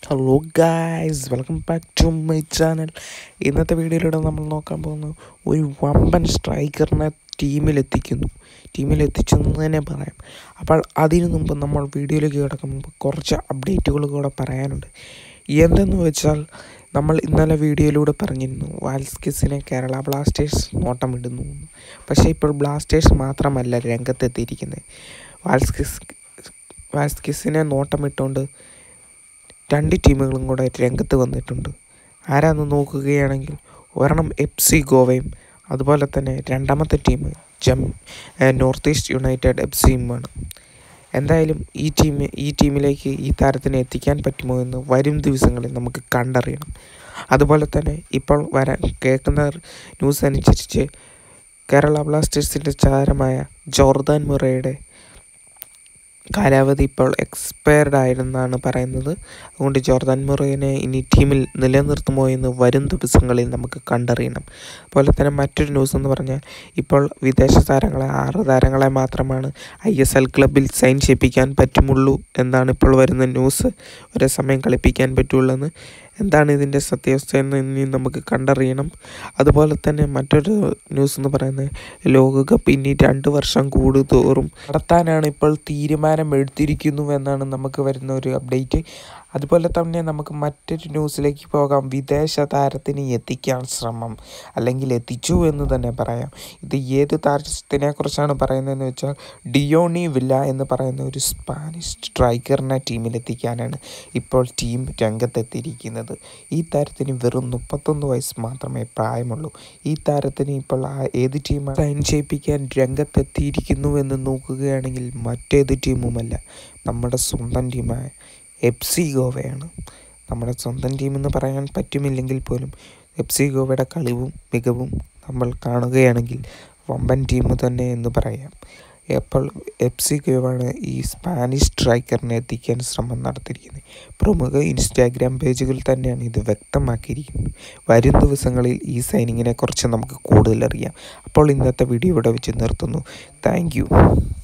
Hello guys welcome back to my channel ഇന്നത്തെ വീഡിയോയിലൂടെ നമ്മൾ നോക്കാൻ പോകുന്നത് ഒരു വമ്പൻ സ്ട്രൈക്കറിനെ ടീമിലെത്തിക്കുന്നു ടീമിലെത്തിച്ചു എന്ന് തന്നെ പറയാം അപ്പോൾ അതിനു മുമ്പ് നമ്മൾ വീഡിയോയിലേക്ക് കിടക്കുമ്പോൾ കുറച്ച് അപ്ഡേറ്റുകൾ കൂടെ പറയാനുണ്ട് എന്തെന്ന് വെച്ചാൽ നമ്മൾ ഇന്നലെ വീഡിയോയിലൂടെ പറഞ്ഞിരുന്നു വാൽസ്കിസിനെ കേരള ബ്ലാസ്റ്റേഴ്സ് നോട്ടമിടുന്നു എന്ന്. പക്ഷേ ഇപ്പോൾ ബ്ലാസ്റ്റേഴ്സ് മാത്രമല്ല രംഗത്തെത്തിയിരിക്കുന്നത് വാൽസ്കിസ് വാൽസ്കിസിനെ നോട്ടമിട്ടുകൊണ്ട് രണ്ട് ടീമുകളും കൂടെ രംഗത്ത് വന്നിട്ടുണ്ട് ആരാന്ന് നോക്കുകയാണെങ്കിൽ ഒരെണ്ണം എഫ് സി ഗോവയും അതുപോലെ തന്നെ രണ്ടാമത്തെ ടീം ജം നോർത്ത് ഈസ്റ്റ് യുണൈറ്റഡ് എഫ് സിയുമാണ് എന്തായാലും ഈ ടീം ഈ ടീമിലേക്ക് ഈ താരത്തിനെ എത്തിക്കാൻ പറ്റുമോ എന്ന് വരും ദിവസങ്ങളിൽ നമുക്ക് കണ്ടറിയണം അതുപോലെ തന്നെ ഇപ്പോൾ വരാൻ കേൾക്കുന്ന ന്യൂസ് അനുസരിച്ച് കേരള ബ്ലാസ്റ്റേഴ്സിൻ്റെ താരമായ ജോർദാൻ മുറയുടെ കാലാവധി ഇപ്പോൾ എക്സ്പയർഡ് ആയിരുന്നാണ് പറയുന്നത് അതുകൊണ്ട് ജോർദാൻ മുറയിനെ ഇനി ടീമിൽ നിലനിർത്തുമോ എന്ന് വരും ദിവസങ്ങളിൽ നമുക്ക് കണ്ടറിയണം അതുപോലെ തന്നെ മറ്റൊരു ന്യൂസ് എന്ന് പറഞ്ഞാൽ ഇപ്പോൾ വിദേശ താരങ്ങളെ ആറ് താരങ്ങളെ മാത്രമാണ് ഐ എസ് എൽ ക്ലബിൽ സൈൻ ചെയ്യിപ്പിക്കാൻ പറ്റുമുള്ളൂ എന്നാണ് ഇപ്പോൾ വരുന്ന ന്യൂസ് ഒരേ സമയം കളിപ്പിക്കാൻ പറ്റുള്ളൂ എന്ന് എന്താണ് ഇതിൻ്റെ സത്യാവസ്ഥ എന്ന് ഇനി നമുക്ക് കണ്ടറിയണം അതുപോലെ തന്നെ മറ്റൊരു ന്യൂസ് എന്ന് പറയുന്നത് ലോകകപ്പ് ഇനി രണ്ട് വർഷം കൂടുതോറും നടത്താനാണ് ഇപ്പോൾ തീരുമാനം എടുത്തിരിക്കുന്നു എന്നാണ് നമുക്ക് വരുന്ന ഒരു അപ്ഡേറ്റ് അതുപോലെ തന്നെ നമുക്ക് മറ്റൊരു ന്യൂസിലേക്ക് പോകാം വിദേശ താരത്തിന് എത്തിക്കാൻ ശ്രമം അല്ലെങ്കിൽ എത്തിച്ചു എന്ന് തന്നെ പറയാം ഇത് ഏത് താരത്തിനെ കുറിച്ചാണ് പറയുന്നതെന്ന് വെച്ചാൽ ഡിയോണി വില്ല എന്ന് പറയുന്ന ഒരു സ്പാനിഷ് സ്ട്രൈക്കറിനെ ടീമിലെത്തിക്കാനാണ് ഇപ്പോൾ ടീം രംഗത്തെത്തിയിരിക്കുന്നത് ഈ താരത്തിന് വെറും മുപ്പത്തൊന്ന് വയസ്സ് മാത്രമേ പ്രായമുള്ളൂ ഈ താരത്തിന് ഇപ്പോൾ ആ ഏത് ടീമാണ് സൈൻ ചെയ്യിപ്പിക്കാൻ രംഗത്തെത്തിയിരിക്കുന്നു എന്ന് നോക്കുകയാണെങ്കിൽ മറ്റേത് ടീമുമല്ല നമ്മുടെ സ്വന്തം ടീമായ എഫ് സി ഗോവയാണ് നമ്മുടെ സ്വന്തം ടീമെന്ന് പറയാൻ പറ്റുമില്ലെങ്കിൽ പോലും എഫ് സി ഗോവയുടെ കളിവും മികവും നമ്മൾ കാണുകയാണെങ്കിൽ വമ്പൻ ടീം തന്നെ എന്ന് പറയാം അപ്പോൾ എഫ് സി ഗോവാണ് ഈ സ്പാനിഷ് സ്ട്രൈക്കറിനെ എത്തിക്കാൻ ശ്രമം നടത്തിയിരിക്കുന്നത് പ്രമുഖ ഇൻസ്റ്റാഗ്രാം പേജുകളിൽ തന്നെയാണ് ഇത് വ്യക്തമാക്കിയിരിക്കുന്നത് വരും ദിവസങ്ങളിൽ ഈ സൈനിങ്ങിനെ കുറിച്ച് നമുക്ക് കൂടുതൽ അറിയാം അപ്പോൾ ഇന്നത്തെ വീഡിയോ ഇവിടെ വെച്ച് നിർത്തുന്നു താങ്ക്